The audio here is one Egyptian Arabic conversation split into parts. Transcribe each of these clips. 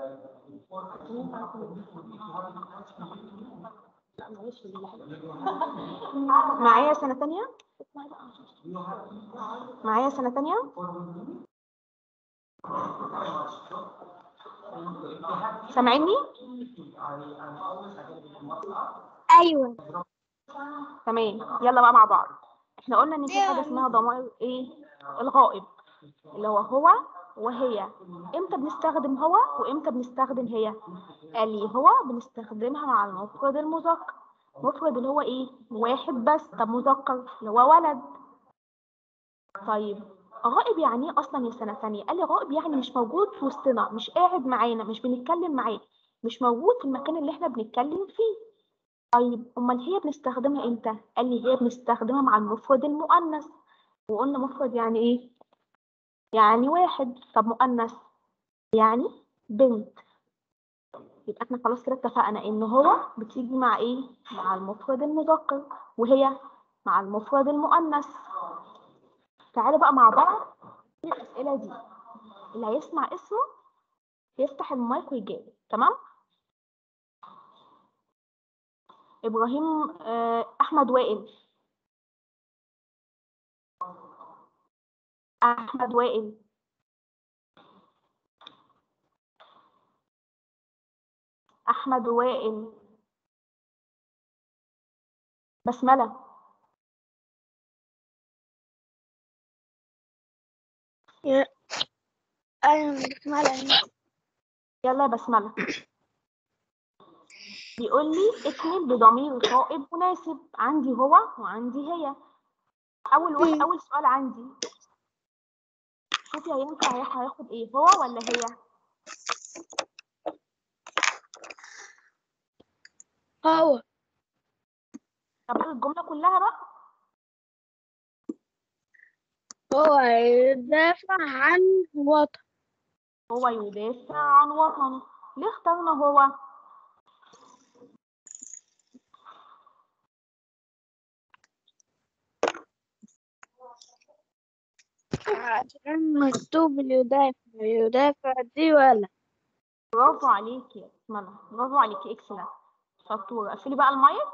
معايا سنة تانية معايا سنة تانية سامعيني ايوه تمام يلا بقى مع بعض احنا قلنا ان في حاجة اسمها ضمائر ايه الغائب اللي هو هو وهي امتى بنستخدم هو وامتى بنستخدم هي قال لي هو بنستخدمها مع المفرد المذكر مفرد اللي هو ايه واحد بس طب مذكر اللي هو ولد طيب غائب يعني ايه اصلا يا سنه ثانيه قال لي غائب يعني مش موجود في وسطنا مش قاعد معانا مش بنتكلم معاه مش موجود في المكان اللي احنا بنتكلم فيه طيب امال هي بنستخدمها امتى قال لي هي بنستخدمها مع المفرد المؤنث وقلنا مفرد يعني ايه يعني واحد طب مؤنث يعني بنت يبقى احنا خلاص كده اتفقنا ان هو بتيجي مع ايه مع المفرد المذكر وهي مع المفرد المؤنث تعالوا بقى مع بعض الاسئله دي اللي هيسمع اسمه يفتح المايك ويجاوب تمام ابراهيم آه، احمد وائل احمد وائل احمد وائل بسمله ايوه بسمع يلا يا بسمله بيقول لي اكمل بضمير غائب مناسب عندي هو وعندي هي اول واحد مم. اول سؤال عندي شوفي هينفع هياخ- هياخد ايه هو ولا هي هو طب اقرا الجمله كلها بقى هو يدافع عن وطن هو يدافع عن وطنه ليه اخترنا هو عشان مكتوب يدافع يدافع دي ولا برافو عليكي يا بسمله برافو عليكي اكسلنت شطوره قفلي بقى المايك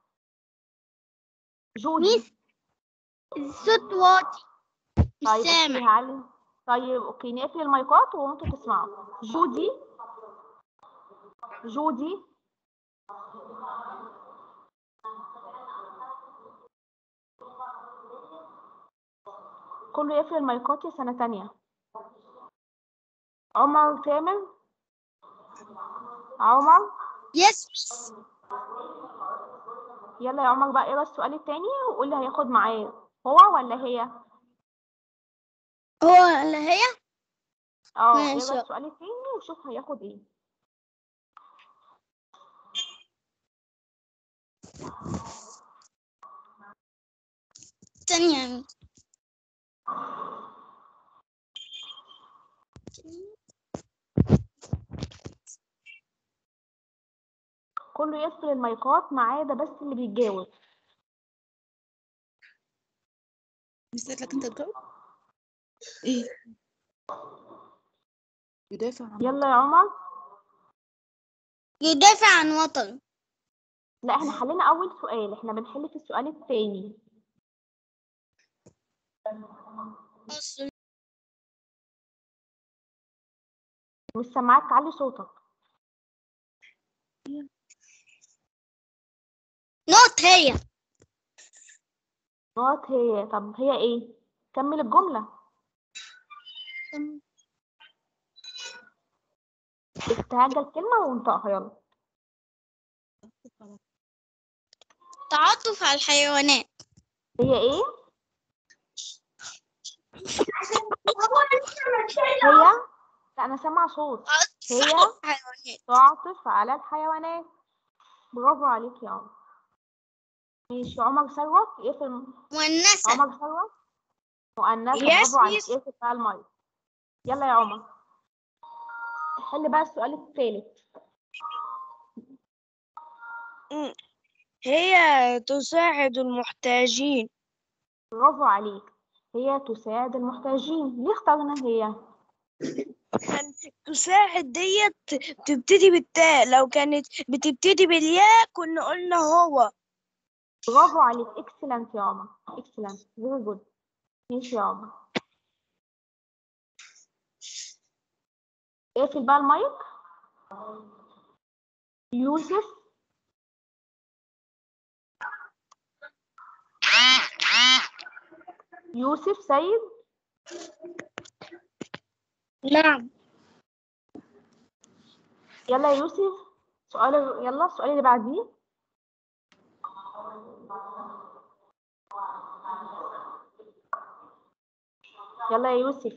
جودي الصوت واطي مش طيب سامع اوكي هعلم طيب اوكي نقفل المايكات وانتوا تسمعوا جودي جودي كله يقفل المايكات يا سنة تانية عمر تامر عمر يس ميس يلا يا عمر بقى اقرا السؤال التاني وقول لي هياخد معاه هو ولا هي هو اللي هي اه ماشي. اقرا السؤال التاني وشوف هياخد ايه ثانية كله يقفل المايكات ما عدا بس اللي بيتجاوب مستنيت لك انت تجاوب ايه يدافع عن يلا يا عمر يدافع عن وطن لا احنا حلينا اول سؤال احنا بنحل في السؤال التاني مش سامعاك تعلي صوتك نوت هي نقط هي طب هي ايه كمل الجملة استهجى الكلمة وانطقها يلا تعاطف على الحيوانات هي ايه هي لا انا سامعة صوت هي حيوانات تعطف على الحيوانات برافو عليك يا عمر ماشي عمر ثروت يقفل مؤنثة عمر ثروت مؤنثة Yes, برافو عليك yes. يقفل بقى المايك يلا يا عمر حل بقى السؤال الثالث هي تساعد المحتاجين برافو عليك هي تساعد المحتاجين ليه اخترنا هي كان تساعد ديت تبتدي بالتاء لو كانت بتبتدي بالياء كنا قلنا هو برافو عليك اكسلنت يا عمر اكسلنت فيري جود ماشي يا عمر اقفل بقى المايك يوسف يوسف سيد نعم يلا يا يوسف سؤال يلا السؤال اللي بعديه يلا يا يوسف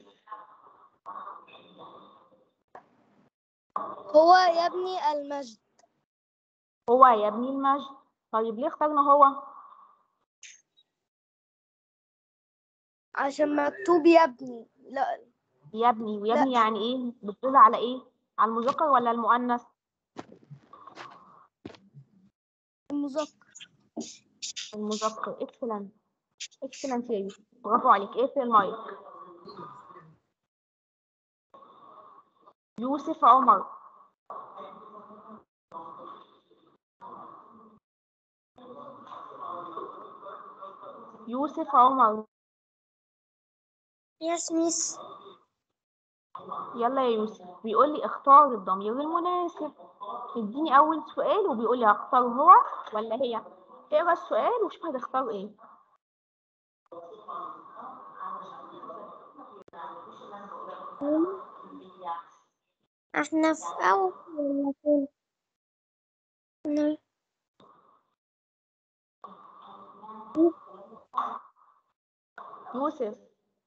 هو يبني المسجد هو يبني المسجد طيب ليه اخترنا هو عشان مكتوب يبني لا يبني ويبني يعني ايه بتدل على ايه على المذكر ولا المؤنث المذكر المذكر اكسلنت اكسلنت يا يوسف برافو عليك اقفل المايك يوسف عمر يوسف عمر يس ميس يلا يا يوسف بيقول لي اختار الضمير المناسب اديني اول سؤال وبيقول لي هختار هو ولا هي اقرا السؤال وشوف هتختار ايه احنا في اول ولا فين ن- يوسف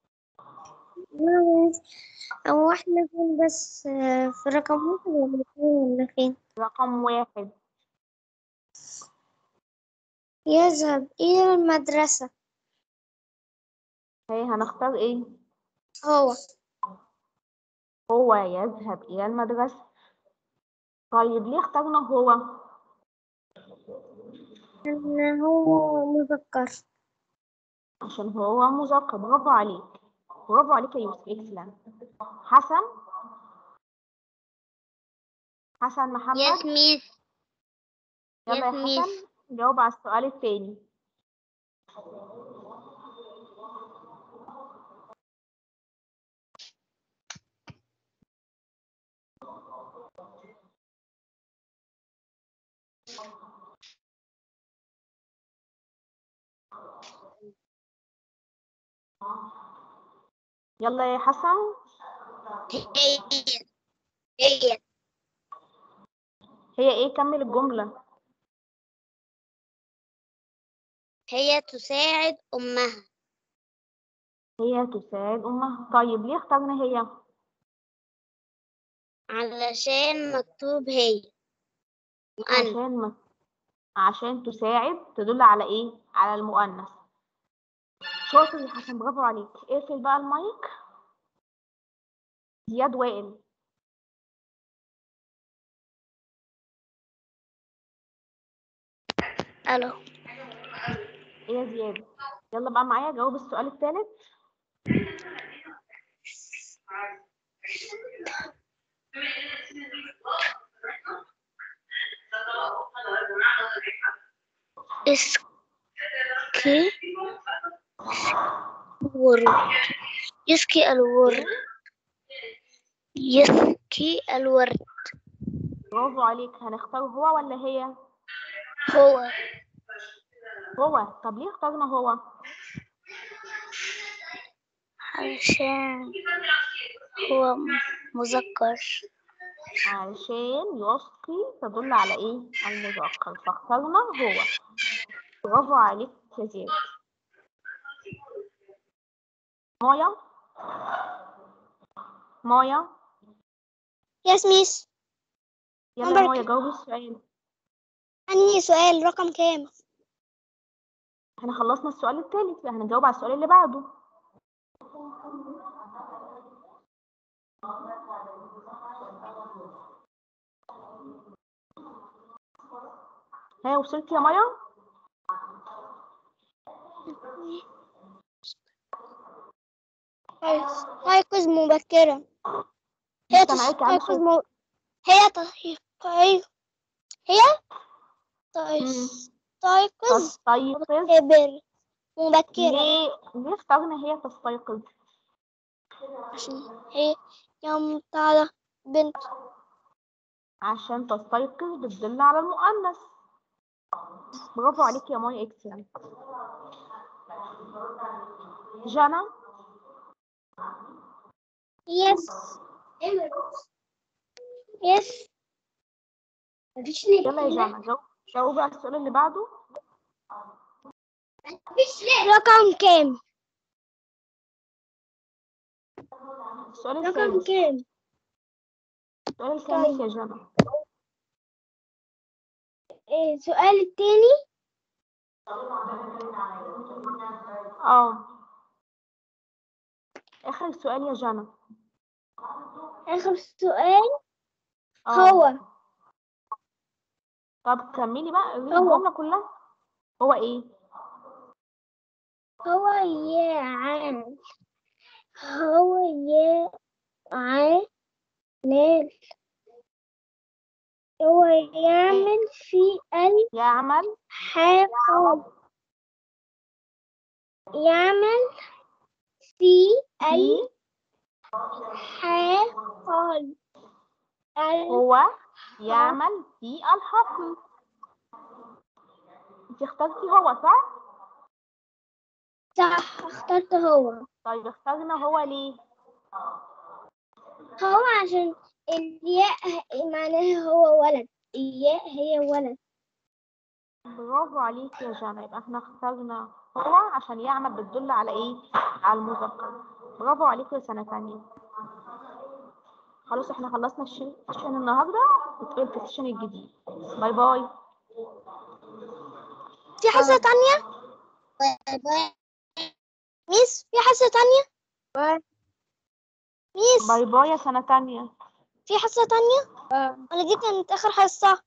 هو احنا فين بس آه، في رقم واحد ولا فين ولا فين رقم واحد يذهب إلى المدرسة هي هنختار ايه هو هو يذهب الى المدرسة طيب ليه اخترنا هو إن هو مذكر عشان هو مذكر برافو عليك برافو عليك يا يوسف اكسلنت حسن حسن محمد يس ميس يلا يا yes, miss. حسن جاوب على السؤال التاني يلا يا حسن هي هي هي ايه كمل الجملة هي تساعد أمها هي تساعد أمها طيب ليه اخترنا هي علشان مكتوب هي وأنا عشان ما عشان تساعد تدل على ايه على المؤنث شاطر يا حسن برافو عليك اقفل بقى المايك زياد وائل ألو ايه يا زياد يلا بقى معايا جاوب السؤال الثالث يسكي ورد يسكي الورد يسكي الورد برافو عليك هنختار هو ولا هي هو هو طب ليه اخترنا هو علشان هو مذكر علشان يسقي تدل على ايه على المذكر فاخترنا هو برافو عليك يا زياد مايا مايا يس ميس يلا نمبر مايا كام؟ جاوب السؤال أنهي سؤال رقم كام احنا خلصنا السؤال الثالث هنجاوب على السؤال اللي بعده ها وصلت يا مايا هاي قسم مبكرة هي سامعاكي عندك تستيقظ صوت. مو... هي تستيقظ هي مم. تستيقظ تستيقظ مبكر مبكرا ليه ليه اخترنا هي تستيقظ عشان هي يوم طالع بنت عشان تستيقظ بتدل على المؤنث برافو عليك يا ماي اكسلنت جنى يس يس مفيش يلا يا جنى جو جاوبي على السؤال اللي بعده رقم كام السؤال رقم الخامس كام السؤال الخامس يا جنى إيه، السؤال التاني اه اخر سؤال يا جنى آخر سؤال اه هو طب كملي بقى قولي هو. الجملة كلها هو ايه هو يعمل هو يعمل هو يعمل في يعمل الحفظ يعمل في في الحفظ ال- هو يعمل في الحفل انت اخترتي هو صح صح اخترت هو طيب اخترنا هو ليه هو عشان الياء معناها هو ولد الياء هي ولد برافو عليك يا جانا يبقى احنا اخترنا هو عشان يعمل بتدل على ايه على المذكر برافو عليك يا سنة تانية خلاص احنا خلصنا الش- السيشن النهارده نتقابل في السيشن الجديد باي باي في حصة تانية ميس في حصة تانية ميس باي باي يا سنة تانية في حصة تانية أنا دي كانت آخر حصة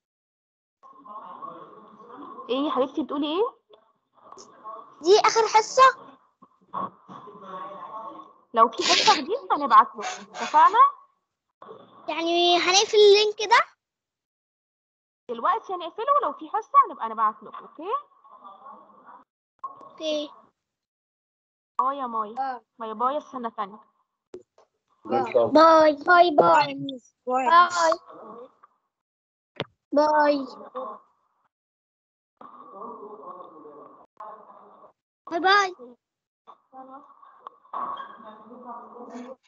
ايه يا حبيبتي بتقولي ايه دي آخر حصة لو في حصة جديدة هنبعت له اتفقنا يعني هنقفل اللينك ده دلوقتي هنقفله ولو في حصة هنبقى نبعت له اوكي اوكي باي يا ماي باي باي يا سنة تانية باي باي باي باي باي باي باي